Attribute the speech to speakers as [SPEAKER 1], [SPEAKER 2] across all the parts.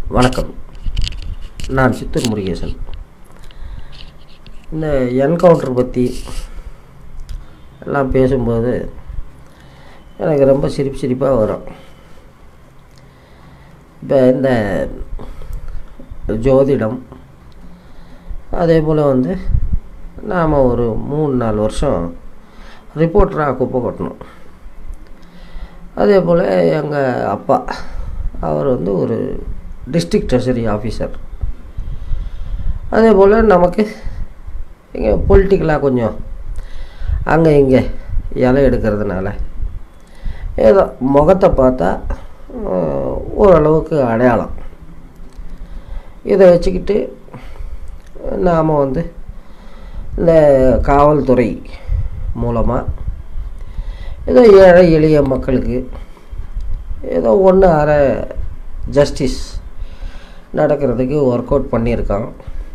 [SPEAKER 1] வணக்கம் நான் சித்தூர் முருகேசன் இந்த என்கவுண்டர் பற்றி எல்லாம் பேசும்போது எனக்கு ரொம்ப சிரிப்பு சிரிப்பாக வரும் இப்போ இந்த ஜோதிடம் அதே போல் வந்து நாம் ஒரு மூணு நாலு வருஷம் ரிப்போர்ட்டராக குப்பை கொட்டணும் அதே போல் எங்கள் அப்பா அவர் வந்து ஒரு டிஸ்ட்ரிக்ட் ட்ரெஷரி ஆஃபீஸர் அதே போல் நமக்கு இங்கே பொலிட்டிக்கலாக கொஞ்சம் அங்கே இங்கே இலை எடுக்கிறதுனால ஏதோ முகத்தை பார்த்தா அஹ், ஓரளவுக்கு அடையாளம் இதை வச்சுக்கிட்டு நாம் வந்து இந்த காவல்துறை மூலமாக ஏதோ ஏழை எளிய மக்களுக்கு ஏதோ ஒன்று அரை ஜஸ்டிஸ் நடக்கிறதுக்கு ஒர்க் அவுட் பண்ணியிருக்கான்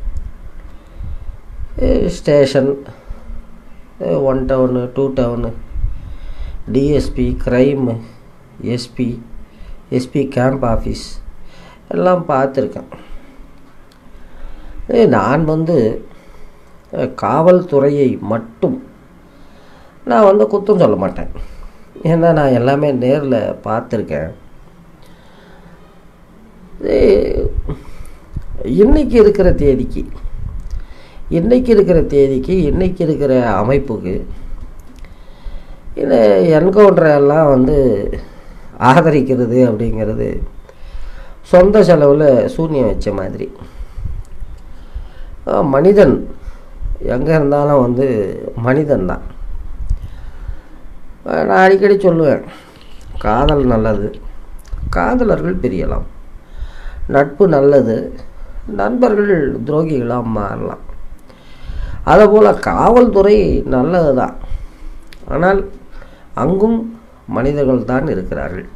[SPEAKER 1] station one town two town DSP crime SP SP camp office எல்லாம் பார்த்துருக்கேன் ஏய், நான் வந்து அஹ், காவல்துறையை மட்டும் நான் வந்து குத்தம் சொல்ல மாட்டேன் ஏன்னா நான் எல்லாமே நேரில் பார்த்துருக்கேன் ஏய், இன்னைக்கு இருக்கிற தேதிக்கு இன்னைக்கு இருக்கிற தேதிக்கு இன்னைக்கு இருக்கிற அமைப்புக்கு இந்த என்கவுண்டரை எல்லாம் வந்து ஆதரிக்கிறது அப்படிங்கிறது சொந்த செலவில் சூன்யம் வச்ச மாதிரி அஹ் மனிதன் எங்கே இருந்தாலும் வந்து மனிதன் தான் நான் அடிக்கடி சொல்லுவேன் காதல் நல்லது காதலர்கள் பிரியலாம் நட்பு நல்லது நண்பர்கள் துரோகிகளாக மாறலாம் அதுபோல் காவல்துறை நல்லது தான் ஆனால் அங்கும் மனிதர்கள் தான் இருக்கிறார்கள்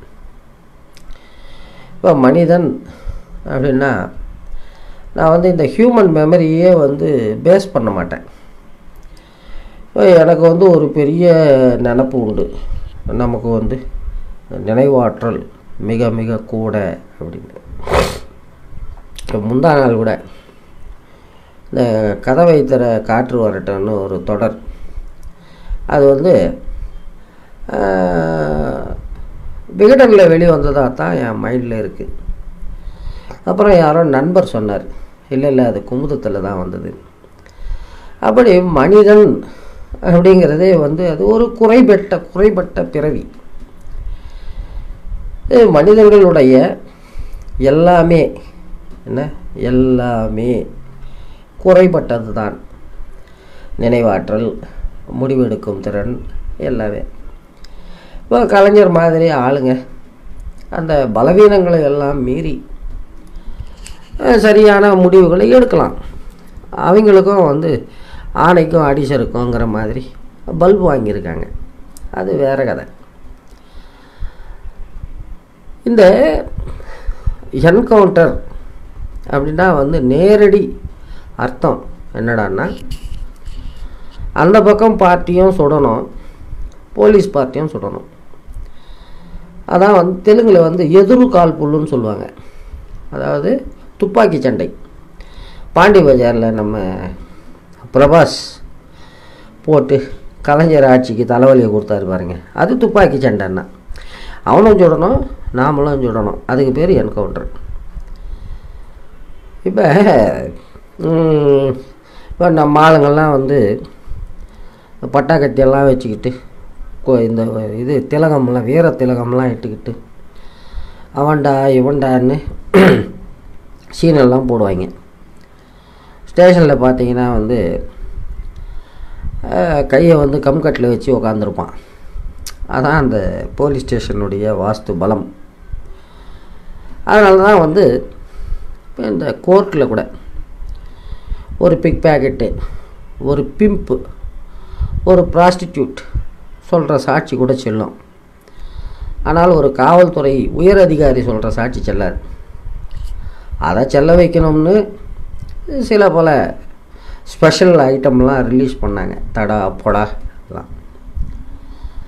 [SPEAKER 1] இப்போ மனிதன் அப்படின்னா நான் வந்து இந்த ஹியூமன் மெமரியே வந்து பேஸ் பண்ண மாட்டேன் இப்போ எனக்கு வந்து ஒரு பெரிய நினப்பு உண்டு நமக்கு வந்து நினைவாற்றல் மிக மிக கூட அப்படின்னு இப்போ முந்தா நாள் கூட இந்த கதவை தர காற்று வரட்டும்னு ஒரு தொடர் அது வந்து விகடனில் வெளிவந்ததாக தான் என் மைண்டில் இருக்குது அப்புறம் யாரோ நண்பர் சொன்னார் இல்லை இல்லை அது குமுதத்தில் தான் வந்தது அப்படி மனிதன் அப்படிங்கிறதே வந்து அது ஒரு குறைபட்ட குறைபட்ட பிறவி இது மனிதர்களுடைய எல்லாமே என்ன எல்லாமே குறைபட்டது தான் நினைவாற்றல் முடிவெடுக்கும் திறன் எல்லாமே இப்போ கலைஞர் மாதிரி ஆளுங்க அந்த பலவீனங்களை எல்லாம் மீறி அஹ், சரியான முடிவுகளை எடுக்கலாம் அவங்களுக்கும் வந்து ஆணைக்கும் அடிசருக்குங்கிற மாதிரி பல்பு வாங்கியிருக்காங்க அது வேற கதை இந்த என்கவுண்டர் அப்படின்னா வந்து நேரடி அர்த்தம் என்னடான்னா அந்த பக்கம் பார்ட்டியும் சுடணும் போலீஸ் பார்ட்டியும் சுடணும் அதான் வந்து தெலுங்கில் வந்து எதிரு கால் புல்லுன்னு சொல்லுவாங்க அதாவது துப்பாக்கி சண்டை பாண்டி பஜாரில் நம்ம பிரபாஸ் போட்டு கலைஞர் ஆட்சிக்கு தலைவலியை கொடுத்தாரு பாருங்க அது துப்பாக்கி சண்டைன்னா அவனும் சுடணும் நாமளும் சுடணும் அதுக்கு பேர் என்கவுண்டர் இப்போ இப்போ நம்ம ஆளுங்கள்லாம் வந்து பட்டா கத்தியெல்லாம் வச்சுக்கிட்டு கொ- இந்த இது திலகம்லாம் வீர திலகம்லாம் இட்டுக்கிட்டு அவன்டா இவன்டான்னு சீனெல்லாம் போடுவாங்க ஸ்டேஷனில் பார்த்தீங்கன்னா வந்து அஹ், கையை வந்து கம்கட்டில் வச்சு உக்காந்துருப்பான் அதான் அந்த போலீஸ் ஸ்டேஷனுடைய வாஸ்து பலம் அதனால தான் வந்து இப்போ இந்த கோர்ட்டில் கூட ஒரு பிக் பேக்கெட்டு ஒரு பிம்ப்பு ஒரு ப்ராஸ்டிடியூட் சொல்கிற சாட்சி கூட செல்லும் ஆனால் ஒரு காவல்துறை உயர் அதிகாரி சொல்கிற சாட்சி செல்லாது அதை செல்ல வைக்கணும்னு சில பல ஸ்பெஷல் ஐட்டம்லாம் ரிலீஸ் பண்ணாங்க தடா பொடா எல்லாம்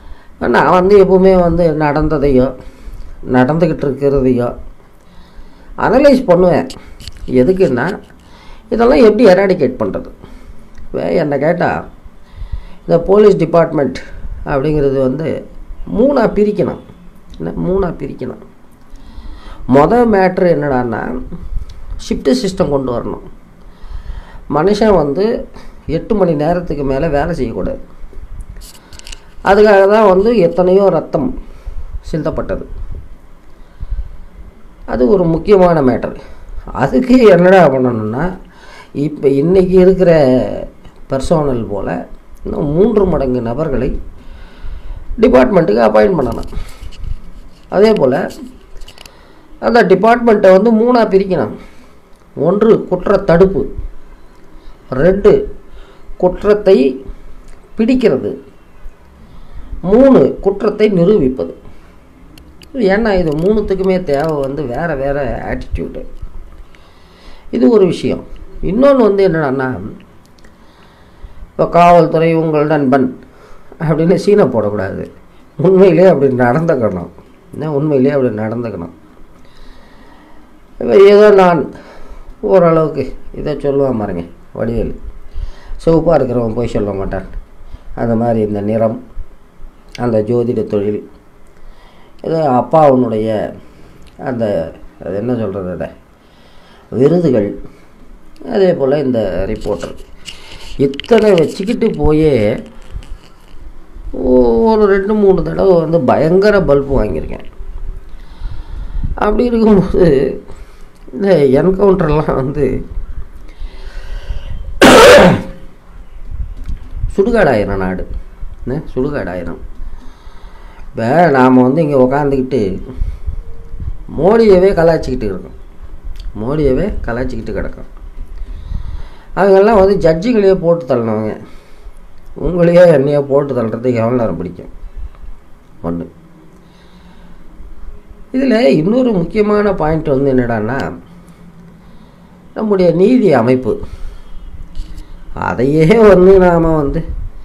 [SPEAKER 1] நான் வந்து எப்பவுமே வந்து நடந்ததையோ நடந்துக்கிட்டு இருக்கிறதையோ அனலைஸ் பண்ணுவேன் எதுக்குன்னா இதெல்லாம் எப்படி எராடிகேட் பண்ணுறது என்னை கேட்டால் இந்த போலீஸ் டிபார்ட்மெண்ட் அப்படிங்கிறது வந்து மூணாக பிரிக்கணும் என்ன மூணாக பிரிக்கணும் மொதல் மேட்ரு என்னடான்னா ஷிஃப்ட்டு சிஸ்டம் கொண்டு வரணும் மனுஷன் வந்து எட்டு மணி நேரத்துக்கு மேலே வேலை செய்யக்கூடாது அதுக்காக தான் வந்து எத்தனையோ ரத்தம் சிந்தப்பட்டது அது ஒரு முக்கியமான மேட்டர் அதுக்கு என்னடா பண்ணணும்னா இப்போ இன்றைக்கி இருக்கிற பர்சோனல் போல் இன்னும் மூன்று மடங்கு நபர்களை டிபார்ட்மெண்ட்டுக்கு அப்பாயிண்ட் பண்ணணும் அதே போல் அந்த டிபார்ட்மெண்ட்டை வந்து மூணாக பிரிக்கணும் ஒன்று குற்ற தடுப்பு ரெண்டு குற்றத்தை பிடிக்கிறது மூணு குற்றத்தை நிரூபிப்பது ஏன்னா இது மூணுத்துக்குமே தேவை வந்து வேறு வேறு ஆட்டிடியூடு இது ஒரு விஷயம் இன்னொன்று வந்து என்னடான்னா இப்போ காவல்துறை உங்கள் நண்பன் அப்படின்னு சீனை போடக்கூடாது உண்மையிலே அப்படி நடந்துக்கணும் என்ன உண்மையிலே அப்படி நடந்துக்கணும் இப்போ ஏதோ நான் ஓரளவுக்கு இதை சொல்லுவான் பாருங்க வடிவேல் சிவப்பாக இருக்கிறவன் போய் சொல்ல மாட்டான் அந்த மாதிரி இந்த நிறம் அந்த ஜோதிட தொழில் இது அப்பாவுனுடைய அந்த அது என்ன சொல்கிறது அதை விருதுகள் அதே போல் இந்த ரிப்போர்ட்டர் இத்தனை வச்சுக்கிட்டு போயே ஒரு ரெண்டு மூணு தடவை வந்து பயங்கர பல்பு வாங்கியிருக்கேன் அப்படி இருக்கும்போது இந்த என்கவுண்டர்லாம் வந்து சுடுகாடாயிரம் நாடு என்ன சுடுகாடாயிரம் இப்போ நாம் வந்து இங்கே உக்காந்துக்கிட்டு மோடியவே கலாய்ச்சிக்கிட்டு இருக்கோம் மோடியவே கலாய்ச்சிக்கிட்டு கிடக்கும் அவங்கெல்லாம் வந்து ஜட்ஜுகளையே போட்டு தள்ளினவங்க உங்களையே என்னையோ போட்டு தள்ளுறதுக்கு எவ்வளோ நேரம் பிடிக்கும் ஒன்று இதில் இன்னொரு முக்கியமான பாயிண்ட் வந்து என்னடான்னா நம்முடைய நீதி அமைப்பு அதையே வந்து நாம் வந்து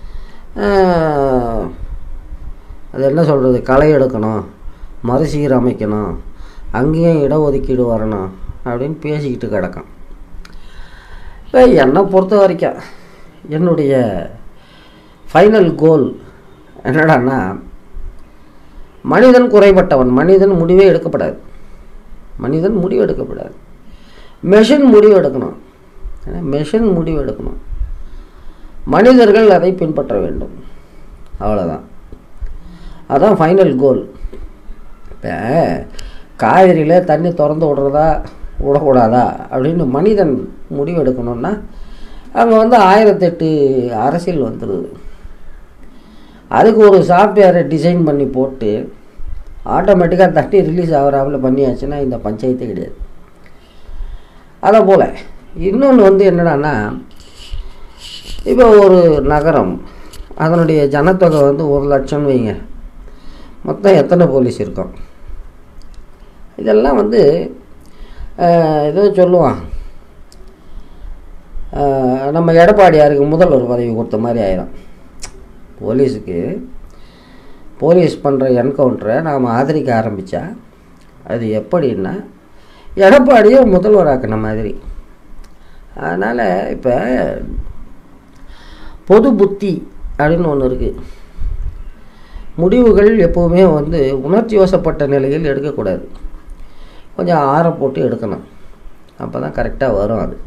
[SPEAKER 1] அது என்ன சொல்கிறது களை எடுக்கணும் மறுசீரமைக்கணும் அங்கேயும் இடஒதுக்கீடு வரணும் அப்படின்னு பேசிக்கிட்டு கிடக்கும் இப்போ என்னை பொறுத்த வரைக்கும் என்னுடைய ஃபைனல் கோல் என்னடான்னா மனிதன் குறைபட்டவன் மனிதன் முடிவே எடுக்கப்படாது மனிதன் முடிவு எடுக்கப்படாது மெஷின் முடிவு எடுக்கணும் மெஷின் முடிவு எடுக்கணும் மனிதர்கள் அதை பின்பற்ற வேண்டும் அவ்வளோதான் அதான் ஃபைனல் கோல் இப்போ காவிரியில் தண்ணி திறந்து விடுறதா விடக்கூடாதா அப்படின்னு மனிதன் முடிவு எடுக்கணும்னா அங்கே வந்து ஆயிரத்தெட்டு அரசியல் வந்துடுது அதுக்கு ஒரு சாஃப்ட்வேரை டிசைன் பண்ணி போட்டு ஆட்டோமேட்டிக்காக தட்டி ரிலீஸ் ஆகிறாப்புல பண்ணியாச்சுன்னா இந்த பஞ்சாயத்தே கிடையாது அதை போல் இன்னொன்று வந்து என்னடான்னா இப்போ ஒரு நகரம் அதனுடைய ஜனத்தொகை வந்து ஒரு லட்சம் வைங்க மொத்தம் எத்தனை போலீஸ் இருக்கும் இதெல்லாம் வந்து ஏதோ சொல்லுவான் நம்ம எடப்பாடியாருக்கு முதல்வர் பதவி கொடுத்த மாதிரி ஆயிரும் போலீஸுக்கு போலீஸ் பண்ணுற என்கவுண்டரை நாம் ஆதரிக்க ஆரம்பித்தா அது எப்படின்னா எடப்பாடியை முதல்வராக்கின மாதிரி அதனால் இப்போ பொது புத்தி அப்படின்னு ஒன்று இருக்குது முடிவுகள் எப்போவுமே வந்து உணர்ச்சி வசப்பட்ட நிலையில் எடுக்கக்கூடாது கொஞ்சம் ஆற போட்டு எடுக்கணும் அப்போ தான் கரெக்டாக வரும் அது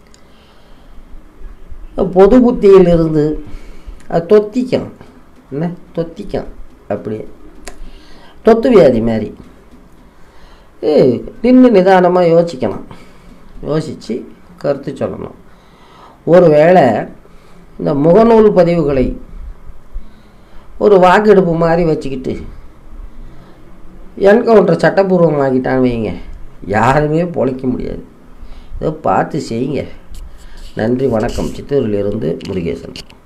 [SPEAKER 1] பொது புத்தியிலிருந்து அது தொத்திக்கும் என்ன தொத்திக்கும் அப்படியே தொத்து வியாதி மாதிரி ஏ நின்று நிதானமாக யோசிக்கணும் யோசித்து கருத்து சொல்லணும் ஒருவேளை இந்த முகநூல் பதிவுகளை ஒரு வாக்கெடுப்பு மாதிரி வச்சுக்கிட்டு என்கவுண்டர் சட்டப்பூர்வமாக்கிட்டான்னு வைங்க யாருமே பொழைக்க முடியாது இதை பார்த்து செய்யுங்க நன்றி வணக்கம் சித்தூரிலிருந்து முருகேசன்